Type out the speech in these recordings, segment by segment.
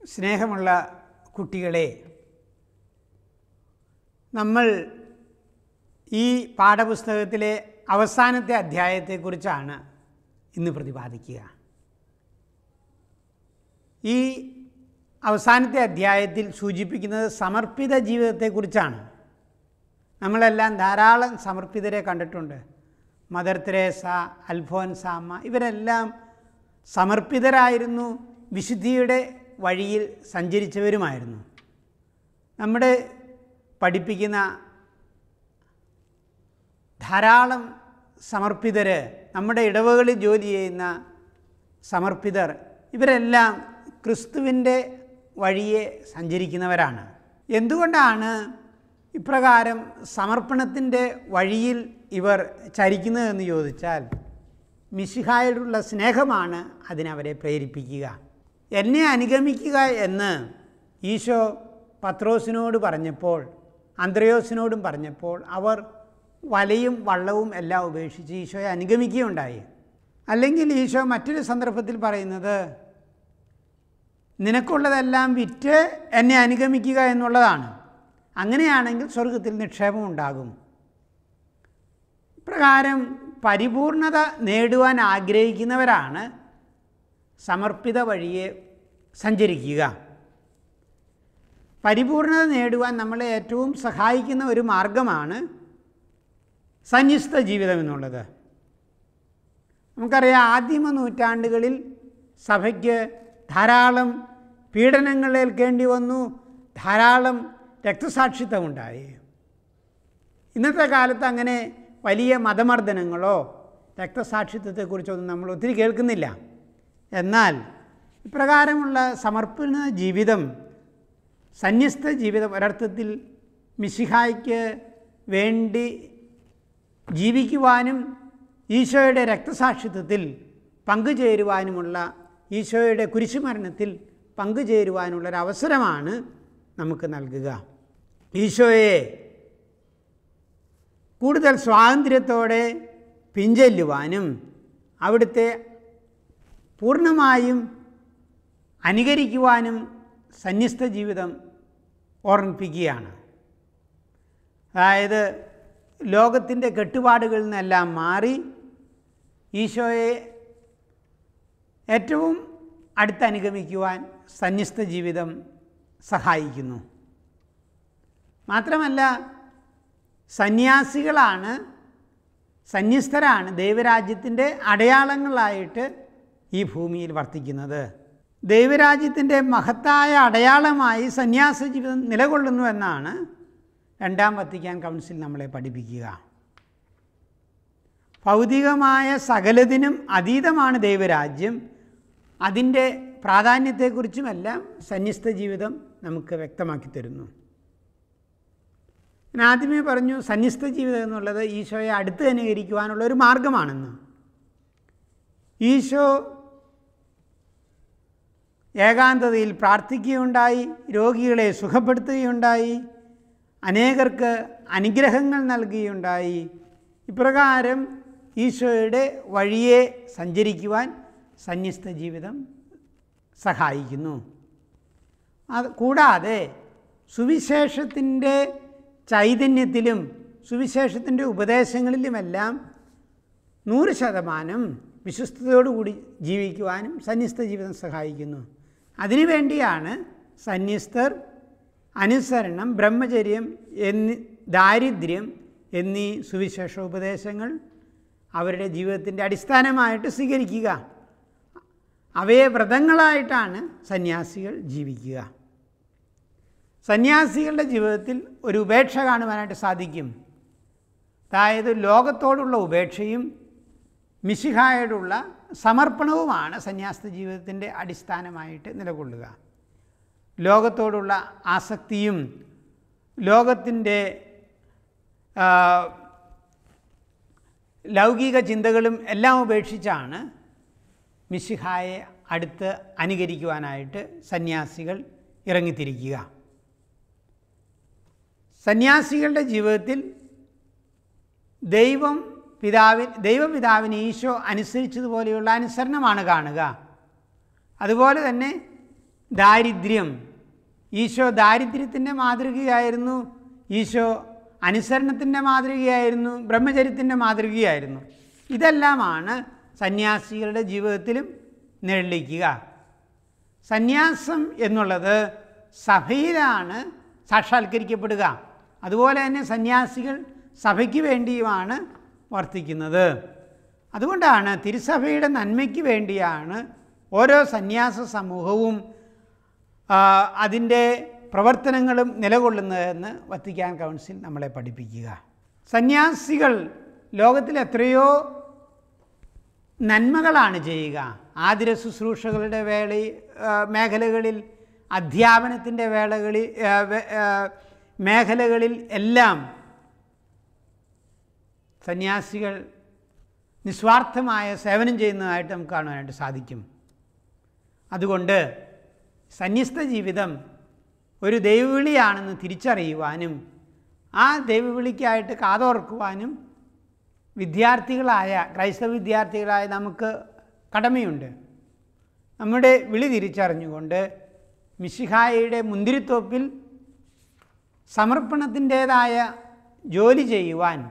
സ്നേഹമുള്ള കുട്ടികളെ നമ്മൾ ഈ പാഠപുസ്തകത്തിലെ അവസാനത്തെ അധ്യായത്തെക്കുറിച്ചാണ് ഇന്ന് പ്രതിപാദിക്കുക ഈ അവസാനത്തെ അധ്യായത്തിൽ സൂചിപ്പിക്കുന്നത് സമർപ്പിത ജീവിതത്തെക്കുറിച്ചാണ് നമ്മളെല്ലാം ധാരാളം സമർപ്പിതരെ കണ്ടിട്ടുണ്ട് മദർ തെരേസ അൽഫോൻസാമ്മ ഇവരെല്ലാം സമർപ്പിതരായിരുന്നു വിശുദ്ധിയുടെ വഴിയിൽ സഞ്ചരിച്ചവരുമായിരുന്നു നമ്മുടെ പഠിപ്പിക്കുന്ന ധാരാളം സമർപ്പിതർ നമ്മുടെ ഇടവകളിൽ ജോലി ചെയ്യുന്ന സമർപ്പിതർ ഇവരെല്ലാം ക്രിസ്തുവിൻ്റെ വഴിയെ സഞ്ചരിക്കുന്നവരാണ് എന്തുകൊണ്ടാണ് ഇപ്രകാരം സമർപ്പണത്തിൻ്റെ വഴിയിൽ ഇവർ ചരിക്കുന്നതെന്ന് ചോദിച്ചാൽ മിശിഹായോടുള്ള സ്നേഹമാണ് അതിനവരെ പ്രേരിപ്പിക്കുക എന്നെ അനുഗമിക്കുക എന്ന് ഈശോ പത്രോസിനോട് പറഞ്ഞപ്പോൾ അന്ത്രയോസിനോടും പറഞ്ഞപ്പോൾ അവർ വലയും വള്ളവും എല്ലാം ഉപേക്ഷിച്ച് ഈശോയെ അനുഗമിക്കുകയുണ്ടായി അല്ലെങ്കിൽ ഈശോ മറ്റൊരു സന്ദർഭത്തിൽ പറയുന്നത് നിനക്കുള്ളതെല്ലാം വിറ്റ് എന്നെ അനുഗമിക്കുക എന്നുള്ളതാണ് അങ്ങനെയാണെങ്കിൽ സ്വർഗത്തിൽ നിക്ഷേപം ഉണ്ടാകും ഇപ്രകാരം പരിപൂർണത നേടുവാൻ ആഗ്രഹിക്കുന്നവരാണ് സമർപ്പിത വഴിയെ സഞ്ചരിക്കുക പരിപൂർണത നേടുവാൻ നമ്മളെ ഏറ്റവും സഹായിക്കുന്ന ഒരു മാർഗമാണ് സന്യസ്ത ജീവിതം എന്നുള്ളത് നമുക്കറിയാം ആദിമ നൂറ്റാണ്ടുകളിൽ സഭയ്ക്ക് ധാരാളം പീഡനങ്ങൾ ഏൽക്കേണ്ടി വന്നു ധാരാളം രക്തസാക്ഷിത്വമുണ്ടായി ഇന്നത്തെ കാലത്ത് അങ്ങനെ വലിയ മതമർദ്ദനങ്ങളോ രക്തസാക്ഷിത്വത്തെക്കുറിച്ചൊന്നും നമ്മൾ ഒത്തിരി കേൾക്കുന്നില്ല എന്നാൽ ഇപ്രകാരമുള്ള സമർപ്പണ ജീവിതം സന്യസ്ത ജീവിതം ഒരർത്ഥത്തിൽ മിശിഹായ്ക്ക് വേണ്ടി ജീവിക്കുവാനും ഈശോയുടെ രക്തസാക്ഷിത്വത്തിൽ പങ്കുചേരുവാനുമുള്ള ഈശോയുടെ കുരിശുമരണത്തിൽ പങ്കുചേരുവാനുള്ളൊരവസരമാണ് നമുക്ക് നൽകുക ഈശോയെ കൂടുതൽ സ്വാതന്ത്ര്യത്തോടെ പിഞ്ചെല്ലുവാനും അവിടുത്തെ പൂർണ്ണമായും അനുകരിക്കുവാനും സന്യസ്ത ജീവിതം ഓർമ്മിപ്പിക്കുകയാണ് അതായത് ലോകത്തിൻ്റെ കെട്ടുപാടുകളിൽ നിന്നെല്ലാം മാറി ഈശോയെ ഏറ്റവും അടുത്തനുഗമിക്കുവാൻ സന്യസ്ത ജീവിതം സഹായിക്കുന്നു മാത്രമല്ല സന്യാസികളാണ് സന്യസ്തരാണ് ദൈവരാജ്യത്തിൻ്റെ അടയാളങ്ങളായിട്ട് ഈ ഭൂമിയിൽ വർത്തിക്കുന്നത് ദൈവരാജ്യത്തിൻ്റെ മഹത്തായ അടയാളമായി സന്യാസ ജീവിതം നിലകൊള്ളുന്നു എന്നാണ് രണ്ടാം വത്തിക്കാൻ കൗൺസിൽ നമ്മളെ പഠിപ്പിക്കുക ഭൗതികമായ സകലതിനും അതീതമാണ് ദൈവരാജ്യം അതിൻ്റെ പ്രാധാന്യത്തെക്കുറിച്ചുമെല്ലാം സന്യസ്ത ജീവിതം നമുക്ക് വ്യക്തമാക്കി തരുന്നു ഞാൻ ആദ്യമേ പറഞ്ഞു സന്യസ്ത ജീവിതം എന്നുള്ളത് ഈശോയെ അടുത്ത് അനുകരിക്കുവാനുള്ള ഒരു മാർഗമാണെന്ന് ഈശോ ഏകാന്തതയിൽ പ്രാർത്ഥിക്കുകയുണ്ടായി രോഗികളെ സുഖപ്പെടുത്തുകയുണ്ടായി അനേകർക്ക് അനുഗ്രഹങ്ങൾ നൽകുകയുണ്ടായി ഇപ്രകാരം ഈശോയുടെ വഴിയെ സഞ്ചരിക്കുവാൻ സന്യസ്ത ജീവിതം സഹായിക്കുന്നു അത് കൂടാതെ സുവിശേഷത്തിൻ്റെ ചൈതന്യത്തിലും സുവിശേഷത്തിൻ്റെ ഉപദേശങ്ങളിലുമെല്ലാം നൂറ് ശതമാനം വിശ്വസ്തയോടുകൂടി ജീവിക്കുവാനും സന്യസ്ത ജീവിതം സഹായിക്കുന്നു അതിനുവേണ്ടിയാണ് സന്യസ്തർ അനുസരണം ബ്രഹ്മചര്യം എന്നീ ദാരിദ്ര്യം എന്നീ സുവിശേഷ ഉപദേശങ്ങൾ അവരുടെ ജീവിതത്തിൻ്റെ അടിസ്ഥാനമായിട്ട് സ്വീകരിക്കുക അവയെ വ്രതങ്ങളായിട്ടാണ് സന്യാസികൾ ജീവിക്കുക സന്യാസികളുടെ ജീവിതത്തിൽ ഒരു ഉപേക്ഷ കാണുവാനായിട്ട് സാധിക്കും അതായത് ലോകത്തോടുള്ള ഉപേക്ഷയും മിശിഹായോടുള്ള സമർപ്പണവുമാണ് സന്യാസ ജീവിതത്തിൻ്റെ അടിസ്ഥാനമായിട്ട് നിലകൊള്ളുക ലോകത്തോടുള്ള ആസക്തിയും ലോകത്തിൻ്റെ ലൗകിക ചിന്തകളും എല്ലാം ഉപേക്ഷിച്ചാണ് മിശിഹായെ അടുത്ത് അനുകരിക്കുവാനായിട്ട് സന്യാസികൾ ഇറങ്ങിത്തിരിക്കുക സന്യാസികളുടെ ജീവിതത്തിൽ ദൈവം പിതാവിൻ ദൈവപിതാവിന് ഈശോ അനുസരിച്ചതുപോലെയുള്ള അനുസരണമാണ് കാണുക അതുപോലെ തന്നെ ദാരിദ്ര്യം ഈശോ ദാരിദ്ര്യത്തിൻ്റെ മാതൃകയായിരുന്നു ഈശോ അനുസരണത്തിൻ്റെ മാതൃകയായിരുന്നു ബ്രഹ്മചര്യത്തിൻ്റെ മാതൃകയായിരുന്നു ഇതെല്ലാമാണ് സന്യാസികളുടെ ജീവിതത്തിലും നിഴലിക്കുക സന്യാസം എന്നുള്ളത് സഭയിലാണ് സാക്ഷാത്കരിക്കപ്പെടുക അതുപോലെ തന്നെ സന്യാസികൾ സഭയ്ക്ക് വേണ്ടിയുമാണ് വർത്തിക്കുന്നത് അതുകൊണ്ടാണ് തിരുസഭയുടെ നന്മയ്ക്ക് വേണ്ടിയാണ് ഓരോ സന്യാസ സമൂഹവും ആ, അതിൻ്റെ പ്രവർത്തനങ്ങളും നിലകൊള്ളുന്നതെന്ന് വത്തിക്കാൻ കൗൺസിൽ നമ്മളെ പഠിപ്പിക്കുക സന്യാസികൾ ലോകത്തിൽ എത്രയോ നന്മകളാണ് ചെയ്യുക ആതിര ശുശ്രൂഷകളുടെ വേള ആ, മേഖലകളിൽ അധ്യാപനത്തിൻ്റെ വേളകളിൽ ആ, വേ- ആ, മേഖലകളിൽ എല്ലാം സന്യാസികൾ നിസ്വാർത്ഥമായ സേവനം ചെയ്യുന്നതായിട്ട് നമുക്ക് കാണുവാനായിട്ട് സാധിക്കും അതുകൊണ്ട് സന്യസ്ത ജീവിതം ഒരു ദൈവവിളിയാണെന്ന് തിരിച്ചറിയുവാനും ആ ദൈവവിളിക്കായിട്ട് കാതോർക്കുവാനും വിദ്യാർത്ഥികളായ ക്രൈസ്തവ വിദ്യാർത്ഥികളായ നമുക്ക് കടമയുണ്ട് നമ്മുടെ വിളി തിരിച്ചറിഞ്ഞുകൊണ്ട് മിശിഹായയുടെ മുന്തിരിത്തോപ്പിൽ സമർപ്പണത്തിൻ്റേതായ ജോലി ചെയ്യുവാൻ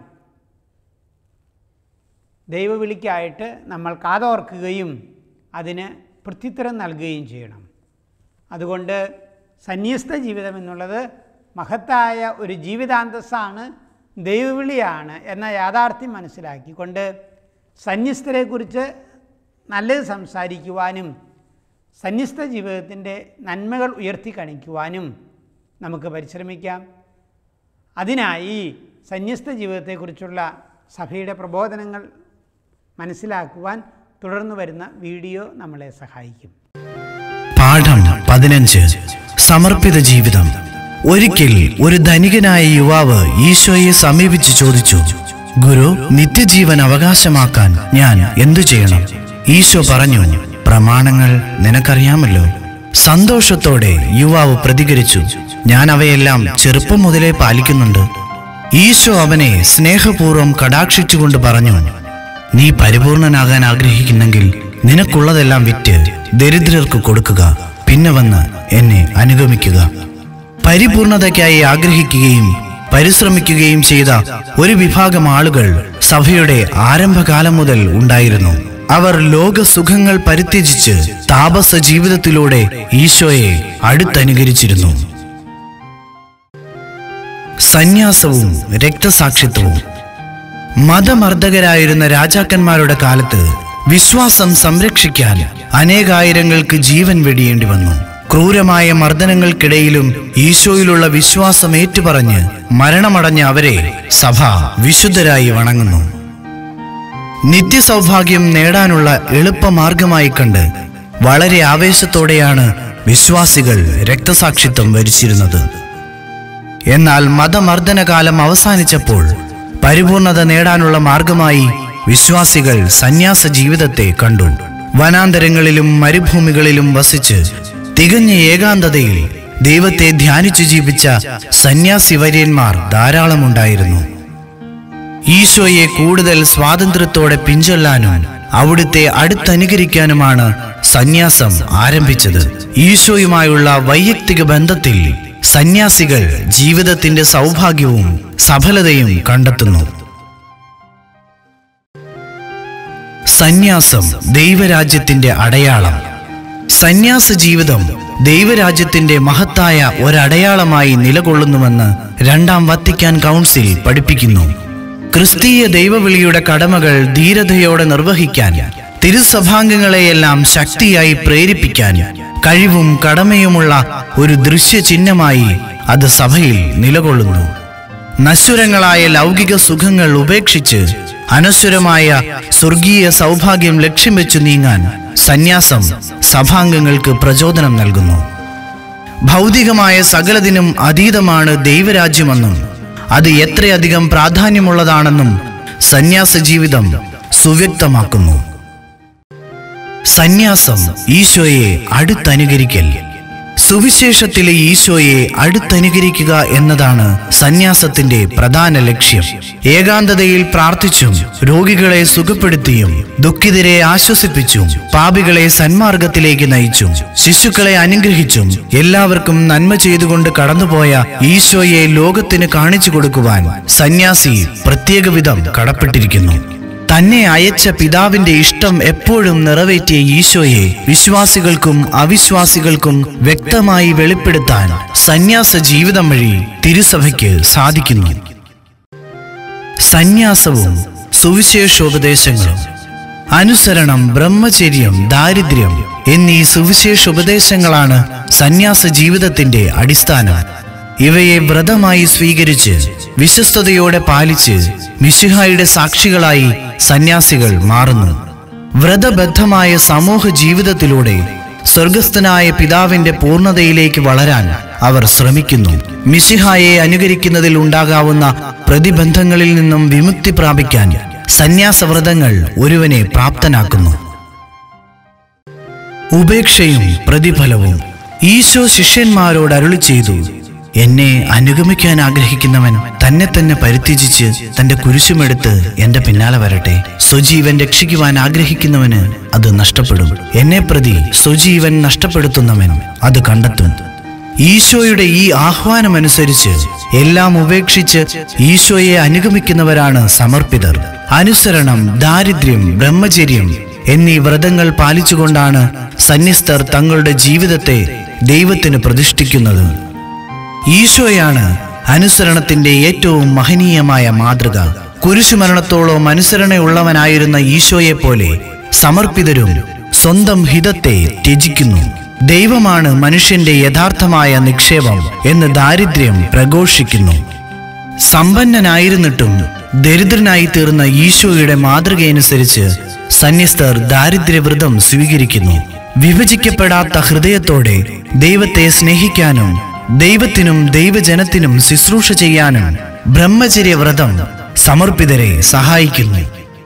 ദൈവവിളിക്കായിട്ട് നമ്മൾ കാതോർക്കുകയും അതിന് പ്രത്യുത്തരം നൽകുകയും ചെയ്യണം അതുകൊണ്ട് സന്യസ്ത ജീവിതം എന്നുള്ളത് മഹത്തായ ഒരു ജീവിതാന്തസ്സാണ് ദൈവവിളിയാണ് എന്ന യാഥാർത്ഥ്യം മനസ്സിലാക്കിക്കൊണ്ട് സന്യസ്തരെക്കുറിച്ച് നല്ലത് സംസാരിക്കുവാനും സന്യസ്ത ജീവിതത്തിൻ്റെ നന്മകൾ ഉയർത്തി കാണിക്കുവാനും നമുക്ക് പരിശ്രമിക്കാം അതിനായി സന്യസ്ത ജീവിതത്തെക്കുറിച്ചുള്ള സഭയുടെ പ്രബോധനങ്ങൾ മനസ്സിലാക്കുവാൻ തുടർന്നു വരുന്ന വീഡിയോ നമ്മളെ സഹായിക്കും പാഠം പതിനഞ്ച് സമർപ്പിത ജീവിതം ഒരിക്കൽ ഒരു ധനികനായ യുവാവ് ഈശോയെ സമീപിച്ച് ചോദിച്ചു ഗുരു നിത്യജീവൻ അവകാശമാക്കാൻ ഞാൻ എന്തു ചെയ്യണം ഈശോ പറഞ്ഞു പ്രമാണങ്ങൾ നിനക്കറിയാമല്ലോ സന്തോഷത്തോടെ യുവാവ് പ്രതികരിച്ചു ഞാൻ അവയെല്ലാം ചെറുപ്പം മുതലേ പാലിക്കുന്നുണ്ട് ഈശോ അവനെ സ്നേഹപൂർവ്വം കടാക്ഷിച്ചുകൊണ്ട് പറഞ്ഞു നീ പരിപൂർണനാകാൻ ആഗ്രഹിക്കുന്നെങ്കിൽ നിനക്കുള്ളതെല്ലാം വിറ്റ് ദരിദ്രർക്ക് കൊടുക്കുക പിന്നെ വന്ന് എന്നെ അനുഗമിക്കുക പരിപൂർണതയ്ക്കായി ആഗ്രഹിക്കുകയും പരിശ്രമിക്കുകയും ചെയ്ത ഒരു വിഭാഗം ആളുകൾ സഭയുടെ ആരംഭകാലം മുതൽ ഉണ്ടായിരുന്നു അവർ ലോകസുഖങ്ങൾ പരിത്യജിച്ച് താപസ ജീവിതത്തിലൂടെ ഈശോയെ അടുത്തനുകരിച്ചിരുന്നു സന്യാസവും രക്തസാക്ഷിത്വവും മതമർദ്ദകരായിരുന്ന രാജാക്കന്മാരുടെ കാലത്ത് വിശ്വാസം സംരക്ഷിക്കാൻ അനേകായിരങ്ങൾക്ക് ജീവൻ വെടിയേണ്ടി വന്നു ക്രൂരമായ മർദ്ദനങ്ങൾക്കിടയിലും ഈശോയിലുള്ള വിശ്വാസം ഏറ്റുപറഞ്ഞ് മരണമടഞ്ഞ അവരെ സഭ വിശുദ്ധരായി വണങ്ങുന്നു നിത്യസൗഭാഗ്യം നേടാനുള്ള എളുപ്പമാർഗമായി കണ്ട് വളരെ ആവേശത്തോടെയാണ് വിശ്വാസികൾ രക്തസാക്ഷിത്വം വരിച്ചിരുന്നത് എന്നാൽ മതമർദ്ദനകാലം അവസാനിച്ചപ്പോൾ പരിപൂർണത നേടാനുള്ള മാർഗമായി വിശ്വാസികൾ സന്യാസ ജീവിതത്തെ കണ്ടു വനാന്തരങ്ങളിലും മരുഭൂമികളിലും വസിച്ച് തികഞ്ഞ ഏകാന്തതയിൽ ദൈവത്തെ ധ്യാനിച്ചു ജീവിച്ച സന്യാസി വര്യന്മാർ ധാരാളമുണ്ടായിരുന്നു ഈശോയെ കൂടുതൽ സ്വാതന്ത്ര്യത്തോടെ പിഞ്ചൊല്ലാനും അവിടുത്തെ അടുത്തനുകരിക്കാനുമാണ് സന്യാസം ആരംഭിച്ചത് ഈശോയുമായുള്ള വൈയക്തിക ബന്ധത്തിൽ സന്യാസികൾ ജീവിതത്തിന്റെ സൗഭാഗ്യവും സഫലതയും കണ്ടെത്തുന്നു സന്യാസം ദൈവരാജ്യത്തിന്റെ അടയാളം സന്യാസ ജീവിതം ദൈവരാജ്യത്തിന്റെ മഹത്തായ ഒരടയാളമായി നിലകൊള്ളുന്നുവെന്ന് രണ്ടാം വത്തിക്കാൻ കൗൺസിൽ പഠിപ്പിക്കുന്നു ക്രിസ്തീയ ദൈവവിളിയുടെ കടമകൾ ധീരതയോടെ നിർവഹിക്കാൻ തിരുസഭാംഗങ്ങളെയെല്ലാം ശക്തിയായി പ്രേരിപ്പിക്കാൻ കഴിവും കടമയുമുള്ള ഒരു ദൃശ്യചിഹ്നമായി അത് സഭയിൽ നിലകൊള്ളുന്നു നശ്വരങ്ങളായ ലൗകിക സുഖങ്ങൾ ഉപേക്ഷിച്ച് അനശ്വരമായ സ്വർഗീയ സൗഭാഗ്യം ലക്ഷ്യം വെച്ചു നീങ്ങാൻ സന്യാസം സഭാംഗങ്ങൾക്ക് പ്രചോദനം നൽകുന്നു ഭൗതികമായ സകലതിനും അതീതമാണ് ദൈവരാജ്യമെന്നും അത് എത്രയധികം പ്രാധാന്യമുള്ളതാണെന്നും സന്യാസ ജീവിതം സുവ്യക്തമാക്കുന്നു സന്യാസം ഈശോയെ അടുത്തനുകരിക്കൽ സുവിശേഷത്തിലെ ഈശോയെ അടുത്തനുകരിക്കുക എന്നതാണ് സന്യാസത്തിന്റെ പ്രധാന ലക്ഷ്യം ഏകാന്തതയിൽ പ്രാർത്ഥിച്ചും രോഗികളെ സുഖപ്പെടുത്തിയും ദുഃഖിതരെ ആശ്വസിപ്പിച്ചും പാപികളെ സന്മാർഗത്തിലേക്ക് നയിച്ചും ശിശുക്കളെ അനുഗ്രഹിച്ചും എല്ലാവർക്കും നന്മ ചെയ്തുകൊണ്ട് കടന്നുപോയ ഈശോയെ ലോകത്തിന് കാണിച്ചു കൊടുക്കുവാൻ സന്യാസി പ്രത്യേക വിധം കടപ്പെട്ടിരിക്കുന്നു തന്നെ അയച്ച പിതാവിന്റെ ഇഷ്ടം എപ്പോഴും നിറവേറ്റിയ ഈശോയെ വിശ്വാസികൾക്കും അവിശ്വാസികൾക്കും വ്യക്തമായി വെളിപ്പെടുത്താൻ സന്യാസ ജീവിതം വഴി തിരുസഭയ്ക്ക് സാധിക്കുന്നു സന്യാസവും സുവിശേഷോപദേശങ്ങളും അനുസരണം ബ്രഹ്മചര്യം ദാരിദ്ര്യം എന്നീ സുവിശേഷോപദേശങ്ങളാണ് സന്യാസ ജീവിതത്തിന്റെ അടിസ്ഥാനം ഇവയെ വ്രതമായി സ്വീകരിച്ച് വിശ്വസ്തയോടെ പാലിച്ച് മിശിഹായുടെ സാക്ഷികളായി സന്യാസികൾ മാറുന്നു വ്രതബദ്ധമായ സമൂഹ ജീവിതത്തിലൂടെ സ്വർഗസ്ഥനായ പിതാവിന്റെ പൂർണ്ണതയിലേക്ക് വളരാൻ അവർ ശ്രമിക്കുന്നു മിശിഹായെ അനുകരിക്കുന്നതിൽ ഉണ്ടാകാവുന്ന പ്രതിബന്ധങ്ങളിൽ നിന്നും വിമുക്തി പ്രാപിക്കാൻ സന്യാസവ്രതങ്ങൾ ഒരുവനെ പ്രാപ്തനാക്കുന്നു ഉപേക്ഷയും പ്രതിഫലവും ഈശോ ശിഷ്യന്മാരോട് അരുളി ചെയ്തു എന്നെ അനുഗമിക്കാൻ ആഗ്രഹിക്കുന്നവൻ തന്നെ തന്നെ പരിത്യജിച്ച് തന്റെ കുരിശുമെടുത്ത് എന്റെ പിന്നാലെ വരട്ടെ സ്വജീവൻ രക്ഷിക്കുവാൻ ആഗ്രഹിക്കുന്നവന് അത് നഷ്ടപ്പെടും എന്നെ പ്രതി സ്വജീവൻ നഷ്ടപ്പെടുത്തുന്നവൻ അത് കണ്ടെത്തും ഈശോയുടെ ഈ ആഹ്വാനമനുസരിച്ച് എല്ലാം ഉപേക്ഷിച്ച് ഈശോയെ അനുഗമിക്കുന്നവരാണ് സമർപ്പിതർ അനുസരണം ദാരിദ്ര്യം ബ്രഹ്മചര്യം എന്നീ വ്രതങ്ങൾ പാലിച്ചുകൊണ്ടാണ് സന്യസ്തർ തങ്ങളുടെ ജീവിതത്തെ ദൈവത്തിന് പ്രതിഷ്ഠിക്കുന്നത് ഈശോയാണ് അനുസരണത്തിന്റെ ഏറ്റവും മഹനീയമായ മാതൃക കുരിശുമരണത്തോളം അനുസരണയുള്ളവനായിരുന്ന ഈശോയെ പോലെ സമർപ്പിതരും സ്വന്തം ഹിതത്തെ ത്യജിക്കുന്നു ദൈവമാണ് മനുഷ്യന്റെ യഥാർത്ഥമായ നിക്ഷേപം എന്ന് ദാരിദ്ര്യം പ്രഘോഷിക്കുന്നു സമ്പന്നനായിരുന്നിട്ടും ദരിദ്രനായി തീർന്ന ഈശോയുടെ മാതൃകയനുസരിച്ച് സന്യസ്തർ ദാരിദ്ര്യവ്രതം സ്വീകരിക്കുന്നു വിഭജിക്കപ്പെടാത്ത ഹൃദയത്തോടെ ദൈവത്തെ സ്നേഹിക്കാനും ദൈവത്തിനും ദൈവജനത്തിനും ശുശ്രൂഷ ചെയ്യാനും ബ്രഹ്മചര്യവ്രതം സമർപ്പിതരെ സഹായിക്കുന്നു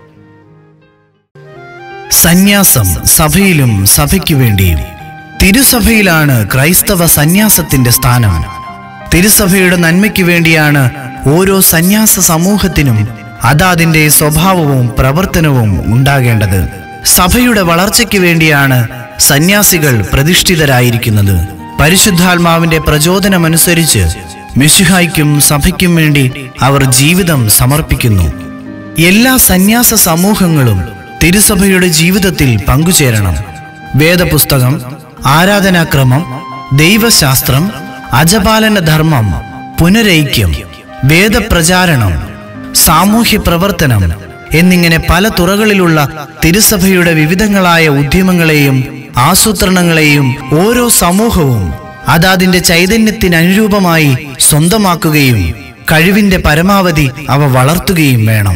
സന്യാസം സഭയിലും സഭയ്ക്കു വേണ്ടിയും തിരുസഭയിലാണ് ക്രൈസ്തവ സന്യാസത്തിന്റെ സ്ഥാനം തിരുസഭയുടെ നന്മയ്ക്ക് വേണ്ടിയാണ് ഓരോ സന്യാസ സമൂഹത്തിനും അതാതിന്റെ സ്വഭാവവും പ്രവർത്തനവും ഉണ്ടാകേണ്ടത് സഭയുടെ വളർച്ചയ്ക്ക് വേണ്ടിയാണ് സന്യാസികൾ പ്രതിഷ്ഠിതരായിരിക്കുന്നത് പരിശുദ്ധാത്മാവിന്റെ പ്രചോദനമനുസരിച്ച് മിശിഹായ്ക്കും സഭയ്ക്കും വേണ്ടി അവർ ജീവിതം സമർപ്പിക്കുന്നു എല്ലാ സന്യാസ സമൂഹങ്ങളും തിരുസഭയുടെ ജീവിതത്തിൽ പങ്കുചേരണം വേദപുസ്തകം ആരാധനാക്രമം ദൈവശാസ്ത്രം അജപാലന ധർമ്മം പുനരൈക്യം വേദപ്രചാരണം സാമൂഹ്യ പ്രവർത്തനം എന്നിങ്ങനെ പല തുറകളിലുള്ള തിരുസഭയുടെ വിവിധങ്ങളായ ഉദ്യമങ്ങളെയും ആസൂത്രണങ്ങളെയും ഓരോ സമൂഹവും അതാതിന്റെ ചൈതന്യത്തിന് അനുരൂപമായി സ്വന്തമാക്കുകയും കഴിവിന്റെ പരമാവധി അവ വളർത്തുകയും വേണം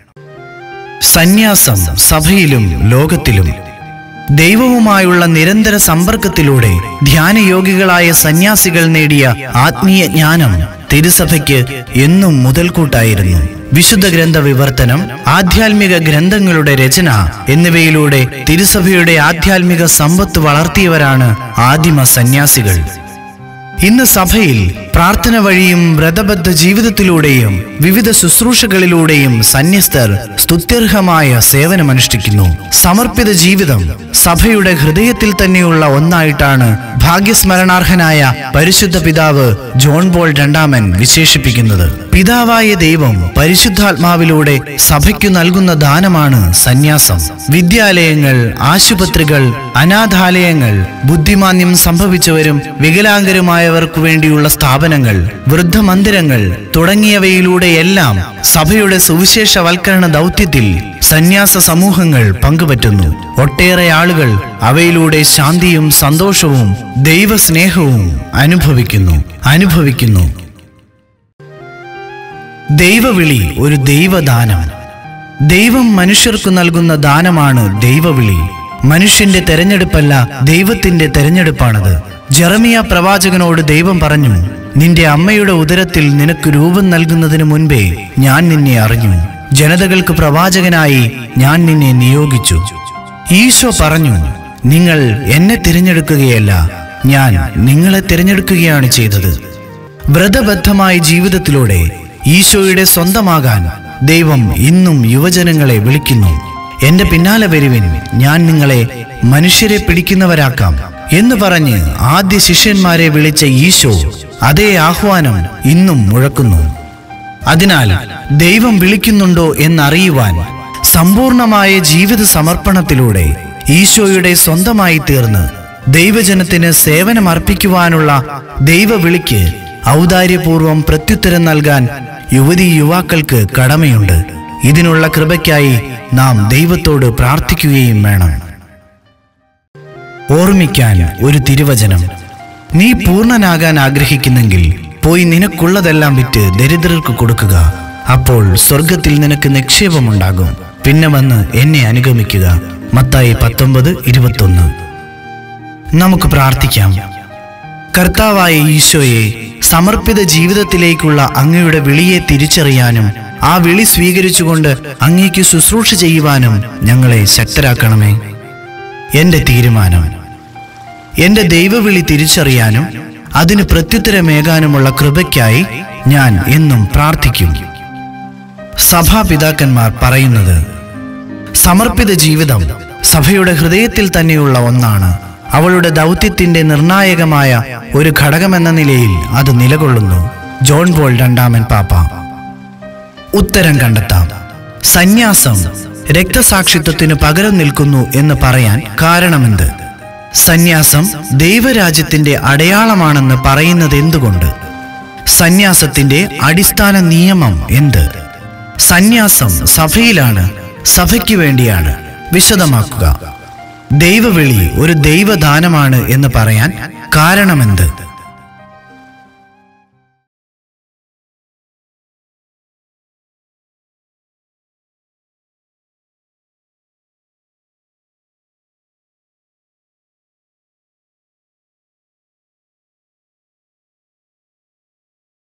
സന്യാസം സഭയിലും ലോകത്തിലും ദൈവവുമായുള്ള നിരന്തര സമ്പർക്കത്തിലൂടെ ധ്യാനയോഗികളായ സന്യാസികൾ നേടിയ ആത്മീയ ജ്ഞാനം തിരുസഭയ്ക്ക് എന്നും മുതൽക്കൂട്ടായിരുന്നു വിശുദ്ധ ഗ്രന്ഥ വിവർത്തനം ആധ്യാത്മിക ഗ്രന്ഥങ്ങളുടെ രചന എന്നിവയിലൂടെ തിരുസഭയുടെ ആധ്യാത്മിക സമ്പത്ത് വളർത്തിയവരാണ് ആദിമ സന്യാസികൾ ഇന്ന് സഭയിൽ പ്രാർത്ഥന വഴിയും വ്രതബദ്ധ ജീവിതത്തിലൂടെയും വിവിധ ശുശ്രൂഷകളിലൂടെയും സന്യസ്തർ സ്തുത്യർഹമായ സേവനമനുഷ്ഠിക്കുന്നു സമർപ്പിത ജീവിതം സഭയുടെ ഹൃദയത്തിൽ തന്നെയുള്ള ഒന്നായിട്ടാണ് ഭാഗ്യസ്മരണാർഹനായ പരിശുദ്ധ പിതാവ് ജോൺ പോൾ രണ്ടാമൻ വിശേഷിപ്പിക്കുന്നത് പിതാവായ ദൈവം പരിശുദ്ധാത്മാവിലൂടെ സഭയ്ക്കു നൽകുന്ന ദാനമാണ് സന്യാസം വിദ്യാലയങ്ങൾ ആശുപത്രികൾ അനാഥാലയങ്ങൾ ബുദ്ധിമാന്യം സംഭവിച്ചവരും വികലാംഗരുമായവർക്കു വേണ്ടിയുള്ള സ്ഥാപനങ്ങൾ വൃദ്ധമന്ദിരങ്ങൾ തുടങ്ങിയവയിലൂടെയെല്ലാം സഭയുടെ സുവിശേഷവൽക്കരണ ദൗത്യത്തിൽ സന്യാസ സമൂഹങ്ങൾ പങ്കുപറ്റുന്നു ഒട്ടേറെ ആളുകൾ അവയിലൂടെ ശാന്തിയും സന്തോഷവും ദൈവസ്നേഹവും അനുഭവിക്കുന്നു അനുഭവിക്കുന്നു ദൈവവിളി ഒരു ദൈവദാനം ദൈവം മനുഷ്യർക്കു നൽകുന്ന ദാനമാണ് ദൈവവിളി മനുഷ്യന്റെ തെരഞ്ഞെടുപ്പല്ല ദൈവത്തിന്റെ തെരഞ്ഞെടുപ്പാണത് ജെറമിയ പ്രവാചകനോട് ദൈവം പറഞ്ഞു നിന്റെ അമ്മയുടെ ഉദരത്തിൽ നിനക്ക് രൂപം നൽകുന്നതിന് മുൻപേ ഞാൻ നിന്നെ അറിഞ്ഞു ജനതകൾക്ക് പ്രവാചകനായി ഞാൻ നിന്നെ നിയോഗിച്ചു ഈശോ പറഞ്ഞു നിങ്ങൾ എന്നെ തിരഞ്ഞെടുക്കുകയല്ല ഞാൻ നിങ്ങളെ തിരഞ്ഞെടുക്കുകയാണ് ചെയ്തത് വ്രതബദ്ധമായ ജീവിതത്തിലൂടെ ഈശോയുടെ സ്വന്തമാകാൻ ദൈവം ഇന്നും യുവജനങ്ങളെ വിളിക്കുന്നു എന്റെ പിന്നാലെ വരുവിൻ ഞാൻ നിങ്ങളെ മനുഷ്യരെ പിടിക്കുന്നവരാക്കാം എന്ന് പറഞ്ഞ് ആദ്യ ശിഷ്യന്മാരെ വിളിച്ച ഈശോ അതേ ആഹ്വാനം ഇന്നും മുഴക്കുന്നു അതിനാൽ ദൈവം വിളിക്കുന്നുണ്ടോ എന്നറിയുവാൻ സമ്പൂർണമായ ജീവിത സമർപ്പണത്തിലൂടെ ഈശോയുടെ സ്വന്തമായി തീർന്ന് ദൈവജനത്തിന് സേവനമർപ്പിക്കുവാനുള്ള ദൈവവിളിക്ക് ഔദാര്യപൂർവം പ്രത്യുത്തരം നൽകാൻ യുവതി യുവാക്കൾക്ക് കടമയുണ്ട് ഇതിനുള്ള കൃപയ്ക്കായി നാം ദൈവത്തോട് പ്രാർത്ഥിക്കുകയും വേണം ഓർമ്മിക്കാൻ ഒരു തിരുവചനം നീ പൂർണ്ണനാകാൻ ആഗ്രഹിക്കുന്നെങ്കിൽ പോയി നിനക്കുള്ളതെല്ലാം വിറ്റ് ദരിദ്രർക്ക് കൊടുക്കുക അപ്പോൾ സ്വർഗത്തിൽ നിനക്ക് നിക്ഷേപമുണ്ടാകും പിന്നെ വന്ന് എന്നെ അനുഗമിക്കുക മത്തായി പത്തൊമ്പത് ഇരുപത്തൊന്ന് നമുക്ക് പ്രാർത്ഥിക്കാം കർത്താവായ ഈശോയെ സമർപ്പിത ജീവിതത്തിലേക്കുള്ള അങ്ങയുടെ വിളിയെ തിരിച്ചറിയാനും ആ വിളി സ്വീകരിച്ചുകൊണ്ട് അങ്ങേക്ക് ശുശ്രൂഷ ചെയ്യുവാനും ഞങ്ങളെ ശക്തരാക്കണമേ എന്റെ തീരുമാനം എന്റെ ദൈവവിളി തിരിച്ചറിയാനും അതിന് പ്രത്യുത്തരമേകാനുമുള്ള കൃപയ്ക്കായി ഞാൻ എന്നും പ്രാർത്ഥിക്കും സഭാപിതാക്കന്മാർ പറയുന്നത് സമർപ്പിത ജീവിതം സഭയുടെ ഹൃദയത്തിൽ തന്നെയുള്ള ഒന്നാണ് അവളുടെ ദൗത്യത്തിന്റെ നിർണായകമായ ഒരു ഘടകമെന്ന നിലയിൽ അത് നിലകൊള്ളുന്നു ജോൺ പോൾ രണ്ടാമൻ പാപ്പ ഉത്തരം കണ്ടെത്താം സന്യാസം രക്തസാക്ഷിത്വത്തിന് പകരം നിൽക്കുന്നു എന്ന് പറയാൻ കാരണമെന്ത് സന്യാസം ദൈവരാജ്യത്തിന്റെ അടയാളമാണെന്ന് പറയുന്നത് എന്തുകൊണ്ട് സന്യാസത്തിന്റെ അടിസ്ഥാന നിയമം എന്ത് സന്യാസം സഭയിലാണ് സഭയ്ക്ക് വേണ്ടിയാണ് വിശദമാക്കുക ദൈവവിളി ഒരു ദൈവദാനമാണ് എന്ന് പറയാൻ കാരണമെന്ത്